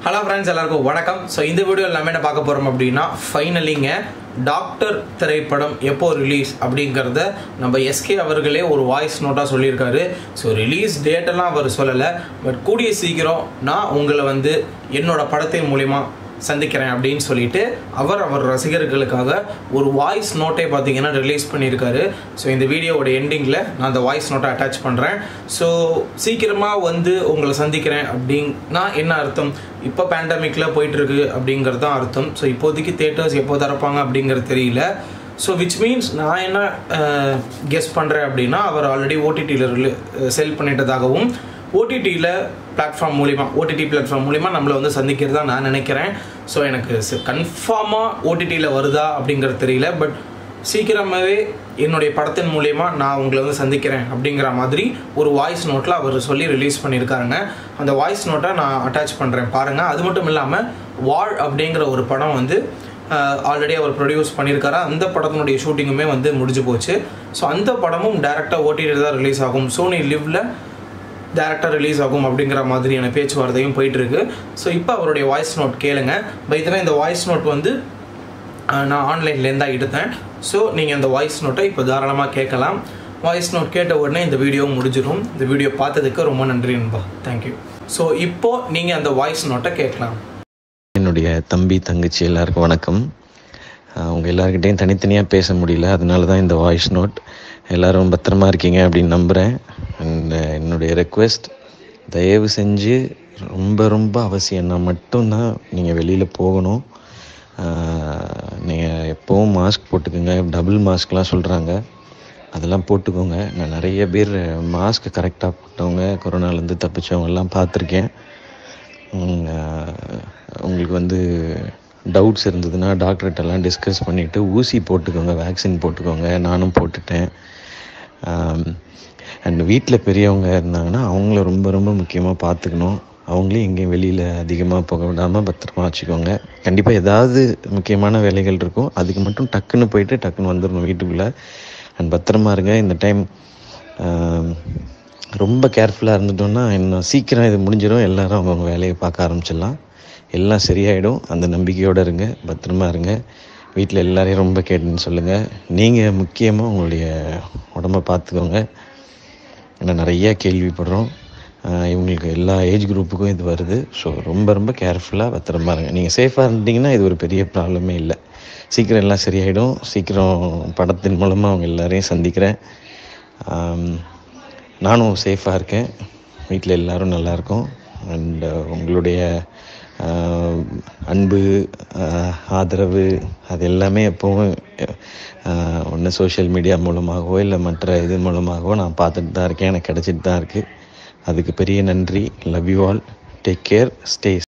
hello friends எல்லாருக்கும் வணக்கம் so இந்த வீடியோவில் நம்ம என்ன பார்க்க போகிறோம் அப்படின்னா ஃபைனலிங்க டாக்டர் திரைப்படம் எப்போ ரிலீஸ் அப்படிங்கிறத நம்ம எஸ்கே அவர்களே ஒரு வாய்ஸ் நோட்டாக சொல்லியிருக்காரு ஸோ ரிலீஸ் டேட்டெல்லாம் அவர் சொல்லலை பட் கூடிய சீக்கிரம் நான் உங்களை வந்து என்னோட படத்தின் மூலிமா சந்திக்கிறேன் அப்படின்னு சொல்லிட்டு அவர் அவர் ரசிகர்களுக்காக ஒரு வாய்ஸ் நோட்டே பார்த்தீங்கன்னா ரிலீஸ் பண்ணியிருக்காரு ஸோ இந்த வீடியோவோட எண்டிங்கில் நான் அந்த வாய்ஸ் நோட்டை அட்டாச் பண்ணுறேன் ஸோ சீக்கிரமாக வந்து உங்களை சந்திக்கிறேன் அப்படின்னா என்ன அர்த்தம் இப்போ பேண்டமிக்கில் போயிட்டுருக்கு அப்படிங்கிறது தான் அர்த்தம் ஸோ இப்போதைக்கு தேட்டர்ஸ் எப்போ திறப்பாங்க அப்படிங்கிறது தெரியல ஸோ விச் மீன்ஸ் நான் என்ன கெஸ் பண்ணுறேன் அப்படின்னா அவர் ஆல்ரெடி ஓடிடியில் செல் பண்ணிட்டதாகவும் ஓடிடியில் பிளாட்ஃபார்ம் மூலிமா ஓடிடி பிளாட்ஃபார்ம் மூலிமா நம்மளை வந்து சந்திக்கிறதா நான் நினைக்கிறேன் ஸோ எனக்கு கன்ஃபார்மாக ஓடிடியில் வருதா அப்படிங்கிறது தெரியல பட் சீக்கிரமாகவே என்னுடைய படத்தின் மூலயமா நான் உங்களை வந்து சந்திக்கிறேன் அப்படிங்கிற மாதிரி ஒரு வாய்ஸ் நோட்டில் அவர் சொல்லி ரிலீஸ் பண்ணியிருக்காருங்க அந்த வாய்ஸ் நோட்டை நான் அட்டாச் பண்ணுறேன் பாருங்கள் அது மட்டும் இல்லாமல் வாழ் அப்படிங்கிற ஒரு படம் வந்து ஆல்ரெடி அவர் ப்ரொடியூஸ் பண்ணியிருக்காரு அந்த படத்தினுடைய ஷூட்டிங்குமே வந்து முடிஞ்சு போச்சு ஸோ அந்த படமும் டேரெக்டாக ஓடிடியில் தான் ரிலீஸ் ஆகும் சோனி லிவ்ல டேரக்டாக ரிலீஸ் ஆகும் அப்படிங்கிற மாதிரியான பேச்சுவார்த்தையும் போயிட்டு இருக்கு ஸோ இப்போ அவருடைய வாய்ஸ் நோட் கேளுங்க பைத்தவே இந்த வாய்ஸ் நோட் வந்து நான் ஆன்லைன்லேருந்து தான் எடுத்தேன் ஸோ நீங்கள் இந்த வாய்ஸ் நோட்டை இப்போ தாராளமாக கேட்கலாம் வாய்ஸ் நோட் கேட்ட உடனே இந்த வீடியோ முடிஞ்சிடும் இந்த வீடியோ பார்த்ததுக்கு ரொம்ப நன்றி நண்பா தேங்க்யூ ஸோ இப்போது நீங்கள் அந்த வாய்ஸ் நோட்டை கேட்கலாம் என்னுடைய தம்பி தங்கச்சி எல்லாருக்கும் வணக்கம் அவங்க எல்லாருக்கிட்டையும் தனித்தனியாக பேச முடியல அதனால தான் இந்த வாய்ஸ் நோட் எல்லோரும் பத்திரமா இருக்கீங்க அப்படின்னு நம்புகிறேன் அண்ட் என்னுடைய ரெக்வெஸ்ட் தயவு செஞ்சு ரொம்ப ரொம்ப அவசியம்னா மட்டும்தான் நீங்கள் வெளியில் போகணும் நீங்கள் எப்போவும் மாஸ்க் போட்டுக்கோங்க டபுள் மாஸ்க்லாம் சொல்கிறாங்க அதெல்லாம் போட்டுக்கோங்க நான் நிறைய பேர் மாஸ்க் கரெக்டாக போட்டவங்க கொரோனாலேருந்து தப்பிச்சவங்கெல்லாம் பார்த்துருக்கேன் உங்களுக்கு வந்து டவுட்ஸ் இருந்ததுன்னா டாக்டர்கிட்டலாம் டிஸ்கஸ் பண்ணிவிட்டு ஊசி போட்டுக்கோங்க வேக்சின் போட்டுக்கோங்க நானும் போட்டுட்டேன் அண்ட் வீட்டில் பெரியவங்க இருந்தாங்கன்னா அவங்கள ரொம்ப ரொம்ப முக்கியமாக பார்த்துக்கணும் அவங்களையும் எங்கேயும் வெளியில் அதிகமாக போக விடாமல் பத்திரமா வச்சுக்கோங்க கண்டிப்பாக ஏதாவது முக்கியமான வேலைகள் இருக்கும் அதுக்கு மட்டும் டக்குன்னு போயிட்டு டக்குன்னு வந்துடணும் வீட்டுக்குள்ளே அண்ட் பத்திரமா இருங்க இந்த டைம் ரொம்ப கேர்ஃபுல்லாக இருந்துட்டோம்னா இன்னும் சீக்கிரம் இது முடிஞ்சிடும் எல்லோரும் அவங்கவுங்க வேலையை பார்க்க ஆரம்பிச்சிடலாம் எல்லாம் சரியாயிடும் அந்த நம்பிக்கையோடு இருங்க பத்திரமா இருங்க வீட்டில் எல்லாரையும் ரொம்ப கேட்டுன்னு சொல்லுங்கள் நீங்கள் முக்கியமாக உங்களுடைய உடம்ப பார்த்துக்கோங்க ஏன்னா நிறைய கேள்விப்படுறோம் இவங்களுக்கு எல்லா ஏஜ் குரூப்புக்கும் இது வருது ஸோ ரொம்ப ரொம்ப கேர்ஃபுல்லாக பத்திரமா இருங்க நீங்கள் சேஃபாக இருந்தீங்கன்னா இது ஒரு பெரிய ப்ராப்ளமே இல்லை சீக்கிரம் எல்லாம் சரியாயிடும் சீக்கிரம் படத்தின் மூலமாக அவங்க எல்லாரையும் சந்திக்கிறேன் நானும் சேஃபாக இருக்கேன் வீட்டில் எல்லோரும் நல்லாயிருக்கோம் அண்ட் உங்களுடைய அன்பு ஆதரவு அது எல்லாமே எப்போவும் ஒன்று சோஷியல் மீடியா மூலமாகவோ இல்லை மற்ற இது மூலமாகவோ நான் பார்த்துட்டு தான் இருக்கேன் எனக்கு கிடச்சிட்டு தான் இருக்குது அதுக்கு பெரிய நன்றி love you all take care stay